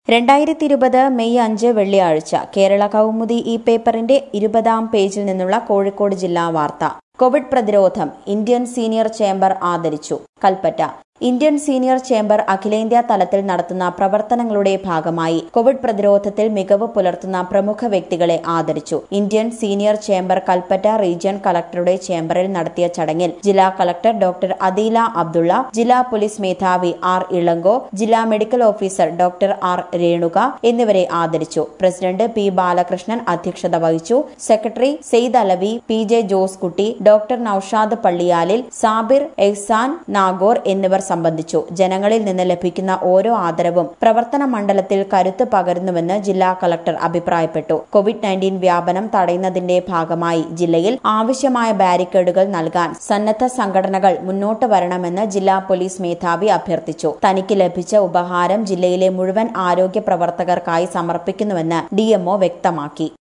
രണ്ടായിരത്തി ഇരുപത് മെയ് അഞ്ച് വെള്ളിയാഴ്ച കേരള കൗമുദി ഈ പേപ്പറിന്റെ ഇരുപതാം പേജിൽ നിന്നുള്ള കോഴിക്കോട് ജില്ലാ വാർത്ത കോവിഡ് പ്രതിരോധം ഇന്ത്യൻ സീനിയർ ചേംബർ ആദരിച്ചു കൽപ്പറ്റ ഇന്ത്യൻ സീനിയർ ചേംബർ അഖിലേന്ത്യാ തലത്തിൽ നടത്തുന്ന പ്രവർത്തനങ്ങളുടെ ഭാഗമായി കോവിഡ് പ്രതിരോധത്തിൽ മികവ് പുലർത്തുന്ന പ്രമുഖ വ്യക്തികളെ ആദരിച്ചു Indian senior chamber Kalpetta region കളക്ടറുടെ ചേംബറിൽ നടത്തിയ ചടങ്ങിൽ ജില്ലാ കളക്ടർ ഡോക്ടർ അദീല അബ്ദുള്ള ജില്ലാ പോലീസ് മേധാവി ആർ ഇളങ്കോ ജില്ലാ medical officer doctor R Renuka എന്നിവരെ ആദരിച്ചു പ്രസിഡന്റ് പി ബാലകൃഷ്ണൻ അധ്യക്ഷത വഹിച്ചു secretary Syed Alavi P J Jose Kutty doctor Naushad Palliyalil Sabir Ehsan Nagore എന്നിവർ സംബന്ധിച്ചു ജനങ്ങളിൽ നിന്ന് ലഭിക്കുന്ന ഓരോ ആദരവും പ്രവർത്തന മണ്ഡലത്തിൽ കരുത്ത് പകരുന്നുവെന്ന് ജില്ലാ കളക്ടർ അഭിപ്രായപ്പെട്ടു കോവിഡ് നയൻറ്റീൻ വ്യാപനം തടയുന്നതിന്റെ ഭാഗമായി ജില്ലയിൽ ആവശ്യമായ ബാരിക്കേഡുകൾ നൽകാൻ സന്നദ്ധ സംഘടനകൾ മുന്നോട്ട് വരണമെന്ന് ജില്ലാ പോലീസ് മേധാവി അഭ്യർത്ഥിച്ചു തനിക്ക് ലഭിച്ച ഉപഹാരം ജില്ലയിലെ മുഴുവൻ ആരോഗ്യ പ്രവർത്തകർക്കായി സമർപ്പിക്കുന്നുവെന്ന് ഡിഎംഒ വ്യക്തമാക്കി